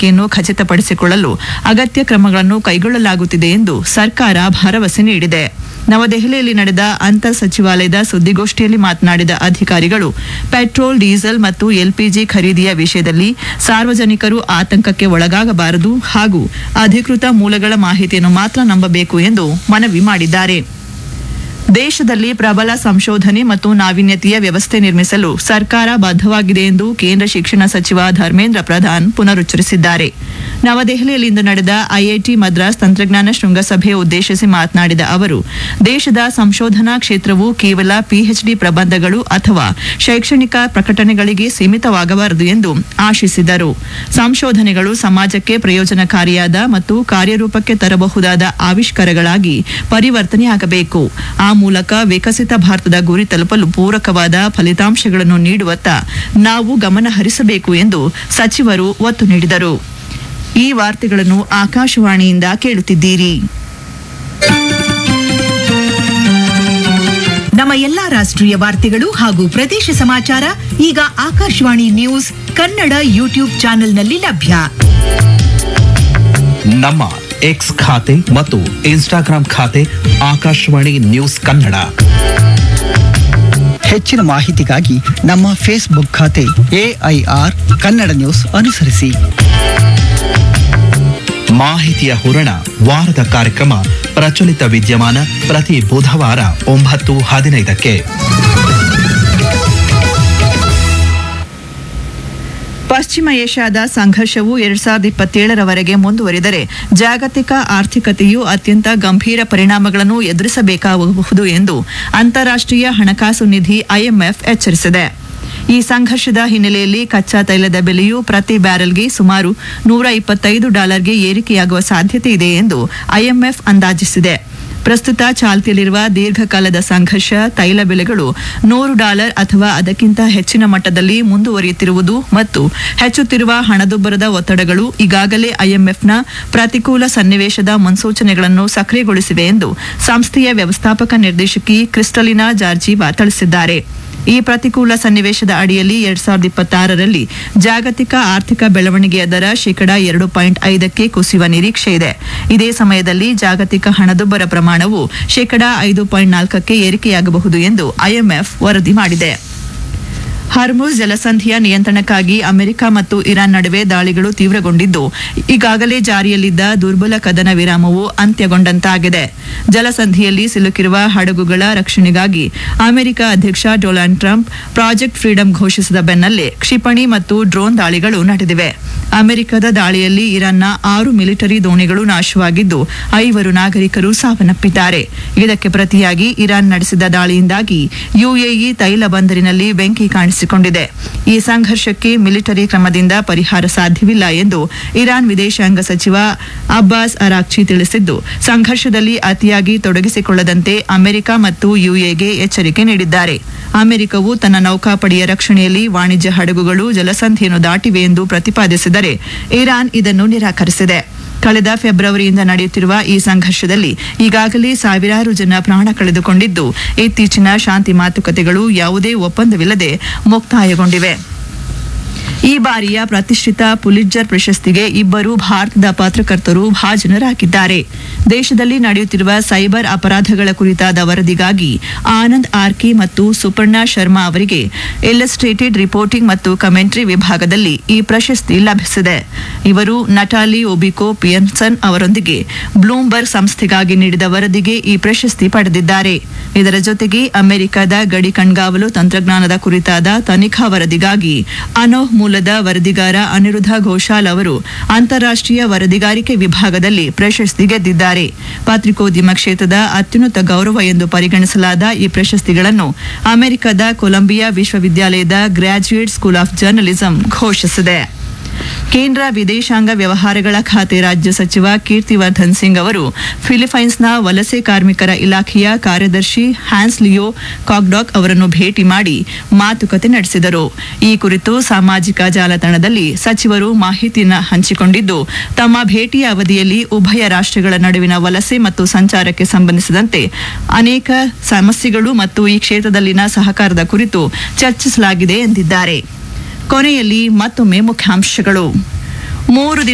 ಬಳಕೆಯನ್ನು ಖಚಿತಪಡಿಸಿಕೊಳ್ಳಲು ಅಗತ್ಯ ಕ್ರಮಗಳನ್ನು ಕೈಗೊಳ್ಳಲಾಗುತ್ತಿದೆ ಎಂದು ಸರ್ಕಾರ ಭರವಸೆ ನೀಡಿದೆ ನವದೆಹಲಿಯಲ್ಲಿ ನಡೆದ ಅಂತರ್ ಸಚಿವಾಲಯದ ಸುದ್ದಿಗೋಷ್ಠಿಯಲ್ಲಿ ಮಾತನಾಡಿದ ಅಧಿಕಾರಿಗಳು ಪೆಟ್ರೋಲ್ ಡೀಸೆಲ್ ಮತ್ತು ಎಲ್ಪಿಜಿ ಖರೀದಿಯ ವಿಷಯದಲ್ಲಿ ಸಾರ್ವಜನಿಕರು ಆತಂಕಕ್ಕೆ ಒಳಗಾಗಬಾರದು ಹಾಗೂ ಅಧಿಕೃತ ಮೂಲಗಳ ಮಾಹಿತಿಯನ್ನು ಮಾತ್ರ ನಂಬಬೇಕು ಎಂದು ಮನವಿ ಮಾಡಿದ್ದಾರೆ ದೇಶದಲ್ಲಿ ಪ್ರಬಲ ಸಂಶೋಧನೆ ಮತ್ತು ನಾವೀನ್ಯತೆಯ ವ್ಯವಸ್ಥೆ ನಿರ್ಮಿಸಲು ಸರ್ಕಾರ ಬದ್ಧವಾಗಿದೆ ಎಂದು ಕೇಂದ್ರ ಶಿಕ್ಷಣ ಸಚಿವ ಧರ್ಮೇಂದ್ರ ಪ್ರಧಾನ್ ಪುನರುಚ್ಚರಿಸಿದ್ದಾರೆ ನವದೆಹಲಿಯಲ್ಲಿಂದು ನಡೆದ ಐಐಟಿ ಮದ್ರಾಸ್ ತಂತ್ರಜ್ಞಾನ ಶೃಂಗಸಭೆ ಉದ್ದೇಶಿಸಿ ಮಾತನಾಡಿದ ಅವರು ದೇಶದ ಸಂಶೋಧನಾ ಕ್ಷೇತ್ರವು ಕೇವಲ ಪಿಎಚ್ಡಿ ಪ್ರಬಂಧಗಳು ಅಥವಾ ಶೈಕ್ಷಣಿಕ ಪ್ರಕಟಣೆಗಳಿಗೆ ಸೀಮಿತವಾಗಬಾರದು ಎಂದು ಆಶಿಸಿದರು ಸಂಶೋಧನೆಗಳು ಸಮಾಜಕ್ಕೆ ಪ್ರಯೋಜನಕಾರಿಯಾದ ಮತ್ತು ಕಾರ್ಯರೂಪಕ್ಕೆ ತರಬಹುದಾದ ಆವಿಷ್ಕಾರಗಳಾಗಿ ಪರಿವರ್ತನೆಯಾಗಬೇಕು ಆ ಮೂಲಕ ವಿಕಸಿತ ಭಾರತದ ಗುರಿ ತಲುಪಲು ಪೂರಕವಾದ ಫಲಿತಾಂಶಗಳನ್ನು ನೀಡುವತ್ತ ನಾವು ಗಮನ ಹರಿಸಬೇಕು ಎಂದು ಸಚಿವರು ಒತ್ತು ನೀಡಿದರು ಈ ವಾರ್ತೆಗಳನ್ನು ಆಕಾಶವಾಣಿಯಿಂದ ಕೇಳುತ್ತಿದ್ದೀರಿ ನಮ್ಮ ಎಲ್ಲಾ ರಾಷ್ಟ್ರೀಯ ವಾರ್ತೆಗಳು ಹಾಗೂ ಪ್ರದೇಶ ಸಮಾಚಾರ ಈಗ ಆಕಾಶವಾಣಿ ನ್ಯೂಸ್ ಕನ್ನಡ ಯೂಟ್ಯೂಬ್ ಚಾನೆಲ್ನಲ್ಲಿ ಲಭ್ಯ ನಮ್ಮ ಎಕ್ಸ್ ಖಾತೆ ಮತ್ತು ಇನ್ಸ್ಟಾಗ್ರಾಂ ಖಾತೆ ಆಕಾಶವಾಣಿ ನ್ಯೂಸ್ ಕನ್ನಡ ಹೆಚ್ಚಿನ ಮಾಹಿತಿಗಾಗಿ ನಮ್ಮ ಫೇಸ್ಬುಕ್ ಖಾತೆ ಎಐಆರ್ ಕನ್ನಡ ನ್ಯೂಸ್ ಅನುಸರಿಸಿ ಮಾಹಿತಿಯ ಹೂರಣ ವಾರದ ಕಾರ್ಯಕ್ರಮ ಪ್ರಚಲಿತ ವಿದ್ಯಮಾನ ಪ್ರತಿ ಬುಧವಾರ ಒಂಬತ್ತು ಹದಿನೈದಕ್ಕೆ ಪಶ್ಚಿಮ ಏಷ್ಯಾದ ಸಂಘರ್ಷವು ಎರಡ್ ಸಾವಿರದ ಇಪ್ಪತ್ತೇಳರವರೆಗೆ ಮುಂದುವರಿದರೆ ಜಾಗತಿಕ ಆರ್ಥಿಕತೆಯು ಅತ್ಯಂತ ಗಂಭೀರ ಪರಿಣಾಮಗಳನ್ನು ಎದುರಿಸಬೇಕಾಗಬಹುದು ಎಂದು ಅಂತಾರಾಷ್ಟ್ರೀಯ ಹಣಕಾಸು ನಿಧಿ ಐಎಂಎಫ್ ಎಚ್ಚರಿಸಿದೆ ಈ ಸಂಘರ್ಷದ ಹಿನ್ನೆಲೆಯಲ್ಲಿ ಕಚ್ಚಾ ತೈಲದ ಬೆಲೆಯು ಪ್ರತಿ ಬ್ಯಾರೆಲ್ಗೆ ಸುಮಾರು ನೂರ ಇಪ್ಪತ್ತೈದು ಡಾಲರ್ಗೆ ಏರಿಕೆಯಾಗುವ ಸಾಧ್ಯತೆ ಇದೆ ಎಂದು ಐಎಂಎಫ್ ಅಂದಾಜಿಸಿದೆ ಪ್ರಸ್ತುತ ಚಾಲ್ತಿಯಲ್ಲಿರುವ ದೀರ್ಘಕಾಲದ ಸಂಘರ್ಷ ತೈಲ ಬೆಲೆಗಳು ನೂರು ಡಾಲರ್ ಅಥವಾ ಅದಕ್ಕಿಂತ ಹೆಚ್ಚಿನ ಮಟ್ಟದಲ್ಲಿ ಮುಂದುವರಿಯುತ್ತಿರುವುದು ಮತ್ತು ಹೆಚ್ಚುತ್ತಿರುವ ಹಣದುಬ್ಬರದ ಒತ್ತಡಗಳು ಈಗಾಗಲೇ ಐಎಂಎಫ್ನ ಪ್ರತಿಕೂಲ ಸನ್ನಿವೇಶದ ಮುನ್ಸೂಚನೆಗಳನ್ನು ಸಕ್ರಿಯಗೊಳಿಸಿವೆ ಎಂದು ಸಂಸ್ಥೆಯ ವ್ಯವಸ್ಥಾಪಕ ನಿರ್ದೇಶಕಿ ಕ್ರಿಸ್ಟಲಿನಾ ಜಾರ್ಜಿವಾ ತಿಳಿಸಿದ್ದಾರೆ ಈ ಪ್ರತಿಕೂಲ ಸನ್ನಿವೇಶದ ಅಡಿಯಲ್ಲಿ ಎರಡ್ ಸಾವಿರದ ಇಪ್ಪತ್ತಾರರಲ್ಲಿ ಜಾಗತಿಕ ಆರ್ಥಿಕ ಬೆಳವಣಿಗೆಯ ದರ ಶೇಕಡಾ ಎರಡು ಪಾಯಿಂಟ್ ಐದಕ್ಕೆ ಕುಸಿಯುವ ನಿರೀಕ್ಷೆ ಇದೆ ಇದೇ ಸಮಯದಲ್ಲಿ ಜಾಗತಿಕ ಹಣದುಬ್ಬರ ಪ್ರಮಾಣವು ಶೇಕಡಾ ಐದು ಪಾಯಿಂಟ್ ನಾಲ್ಕಕ್ಕೆ ಏರಿಕೆಯಾಗಬಹುದು ಎಂದು ಐಎಂಎಫ್ ವರದಿ ಮಾಡಿದೆ ಹರ್ಮುಜ್ ಜಲಸಂಧಿಯ ನಿಯಂತ್ರಣಕ್ಕಾಗಿ ಅಮೆರಿಕ ಮತ್ತು ಇರಾನ್ ನಡುವೆ ದಾಳಿಗಳು ತೀವ್ರಗೊಂಡಿದ್ದು ಈಗಾಗಲೇ ಜಾರಿಯಲ್ಲಿದ್ದ ದುರ್ಬಲ ಕದನ ವಿರಾಮವು ಅಂತ್ಯಗೊಂಡಂತಾಗಿದೆ ಜಲಸಂಧಿಯಲ್ಲಿ ಸಿಲುಕಿರುವ ಹಡಗುಗಳ ರಕ್ಷಣೆಗಾಗಿ ಅಮೆರಿಕ ಅಧ್ಯಕ್ಷ ಡೊನಾಲ್ಡ್ ಟ್ರಂಪ್ ಪ್ರಾಜೆಕ್ಟ್ ಫ್ರೀಡಂ ಘೋಷಿಸಿದ ಬೆನ್ನಲ್ಲೇ ಕ್ಷಿಪಣಿ ಮತ್ತು ಡ್ರೋನ್ ದಾಳಿಗಳು ನಡೆದಿವೆ ಅಮೆರಿಕದ ದಾಳಿಯಲ್ಲಿ ಇರಾನ್ನ ಆರು ಮಿಲಿಟರಿ ದೋಣಿಗಳು ನಾಶವಾಗಿದ್ದು ಐವರು ನಾಗರಿಕರು ಸಾವನ್ನಪ್ಪಿದ್ದಾರೆ ಇದಕ್ಕೆ ಪ್ರತಿಯಾಗಿ ಇರಾನ್ ನಡೆಸಿದ ದಾಳಿಯಿಂದಾಗಿ ಯುಎಇ ತೈಲ ಬಂದರಿನಲ್ಲಿ ಬೆಂಕಿ ಕಾಣಿಸಿಕೊಂಡಿದೆ ಈ ಸಂಘರ್ಷಕ್ಕೆ ಮಿಲಿಟರಿ ಕ್ರಮದಿಂದ ಪರಿಹಾರ ಸಾಧ್ಯವಿಲ್ಲ ಎಂದು ಇರಾನ್ ವಿದೇಶಾಂಗ ಸಚಿವ ಅಬ್ಬಾಸ್ ಅರಾಕ್ಚಿ ತಿಳಿಸಿದ್ದು ಸಂಘರ್ಷದಲ್ಲಿ ಅತಿಯಾಗಿ ತೊಡಗಿಸಿಕೊಳ್ಳದಂತೆ ಅಮೆರಿಕ ಮತ್ತು ಯುಎಗೆ ಎಚ್ಚರಿಕೆ ನೀಡಿದ್ದಾರೆ ಅಮೆರಿಕವು ತನ್ನ ನೌಕಾಪಡೆಯ ರಕ್ಷಣೆಯಲ್ಲಿ ವಾಣಿಜ್ಯ ಹಡಗುಗಳು ಜಲಸಂಧಿಯನ್ನು ದಾಟಿವೆ ಎಂದು ಪ್ರತಿಪಾದಿಸಿದರೆ ಇರಾನ್ ಇದನ್ನು ನಿರಾಕರಿಸಿದೆ ಕಳೆದ ಫೆಬ್ರವರಿಯಿಂದ ನಡೆಯುತ್ತಿರುವ ಈ ಸಂಘರ್ಷದಲ್ಲಿ ಈಗಾಗಲೇ ಸಾವಿರಾರು ಜನ ಪ್ರಾಣ ಕಳೆದುಕೊಂಡಿದ್ದು ಇತ್ತೀಚಿನ ಶಾಂತಿ ಮಾತುಕತೆಗಳು ಯಾವುದೇ ಒಪ್ಪಂದವಿಲ್ಲದೆ ಮುಕ್ತಾಯಗೊಂಡಿವೆ ಈ ಬಾರಿಯ ಪ್ರತಿಷ್ಠಿತ ಪುಲಿಟ್ಜರ್ ಪ್ರಶಸ್ತಿಗೆ ಇಬ್ಬರು ಭಾರತದ ಪತ್ರಕರ್ತರು ಭಾಜನರಾಗಿದ್ದಾರೆ ದೇಶದಲ್ಲಿ ನಡೆಯುತ್ತಿರುವ ಸೈಬರ್ ಅಪರಾಧಗಳ ಕುರಿತಾದ ವರದಿಗಾಗಿ ಆನಂದ್ ಆರ್ಕೆ ಮತ್ತು ಸುಪರ್ಣಾ ಶರ್ಮಾ ಅವರಿಗೆ ಇಲ್ಲಸ್ಟ್ರೇಟೆಡ್ ರಿಪೋರ್ಟಿಂಗ್ ಮತ್ತು ಕಮೆಂಟ್ರಿ ವಿಭಾಗದಲ್ಲಿ ಈ ಪ್ರಶಸ್ತಿ ಲಭಿಸಿದೆ ಇವರು ನಟಾಲಿ ಒಬಿಕೋ ಪಿಯನ್ಸನ್ ಅವರೊಂದಿಗೆ ಬ್ಲೂಮ್ಬರ್ಗ್ ಸಂಸ್ಥೆಗಾಗಿ ನೀಡಿದ ವರದಿಗೆ ಈ ಪ್ರಶಸ್ತಿ ಪಡೆದಿದ್ದಾರೆ ಇದರ ಜೊತೆಗೆ ಅಮೆರಿಕದ ಗಡಿ ಕಣ್ಗಾವಲು ತಂತ್ರಜ್ಞಾನದ ಕುರಿತಾದ ತನಿಖಾ ವರದಿಗಾಗಿ ಅನೋಹ್ ಮೂಲದ ವರದಿಗಾರ ಅನಿರುದ್ಧ ಘೋಷಾಲ್ ಅವರು ಅಂತಾರಾಷ್ಟ್ರೀಯ ವರದಿಗಾರಿಕೆ ವಿಭಾಗದಲ್ಲಿ ಪ್ರಶಸ್ತಿ ಗೆದ್ದಿದ್ದಾರೆ ಪತ್ರಿಕೋದ್ಯಮ ಕ್ಷೇತ್ರದ ಅತ್ಯುನ್ನತ ಗೌರವ ಎಂದು ಪರಿಗಣಿಸಲಾದ ಈ ಪ್ರಶಸ್ತಿಗಳನ್ನು ಅಮೆರಿಕದ ಕೊಲಂಬಿಯಾ ವಿಶ್ವವಿದ್ಯಾಲಯದ ಗ್ರಾಜ್ಯುಯೇಟ್ ಸ್ಕೂಲ್ ಆಫ್ ಜರ್ನಲಿಸಂ ಘೋಷಿಸಿದೆ ಕೇಂದ್ರ ವಿದೇಶಾಂಗ ವ್ಯವಹಾರಗಳ ಖಾತೆ ರಾಜ್ಯ ಸಚಿವ ಕೀರ್ತಿವರ್ಧನ್ ಸಿಂಗ್ ಅವರು ಫಿಲಿಪೈನ್ಸ್ನ ವಲಸೆ ಕಾರ್ಮಿಕರ ಇಲಾಖೆಯ ಕಾರ್ಯದರ್ಶಿ ಹ್ಯಾನ್ಸ್ ಲಿಯೋ ಕಾಕ್ಡಾಕ್ ಅವರನ್ನು ಭೇಟಿ ಮಾಡಿ ಮಾತುಕತೆ ನಡೆಸಿದರು ಈ ಕುರಿತು ಸಾಮಾಜಿಕ ಜಾಲತಾಣದಲ್ಲಿ ಸಚಿವರು ಮಾಹಿತಿಯನ್ನು ಹಂಚಿಕೊಂಡಿದ್ದು ತಮ್ಮ ಭೇಟಿಯ ಅವಧಿಯಲ್ಲಿ ಉಭಯ ರಾಷ್ಟ್ರಗಳ ನಡುವಿನ ವಲಸೆ ಮತ್ತು ಸಂಚಾರಕ್ಕೆ ಸಂಬಂಧಿಸಿದಂತೆ ಅನೇಕ ಸಮಸ್ಯೆಗಳು ಮತ್ತು ಈ ಕ್ಷೇತ್ರದಲ್ಲಿನ ಸಹಕಾರದ ಕುರಿತು ಚರ್ಚಿಸಲಾಗಿದೆ ಎಂದಿದ್ದಾರೆ ಕೊನೆಯಲ್ಲಿ ಮತ್ತೊಮ್ಮೆ ಮುಖ್ಯಾಂಶಗಳು ಮೂರು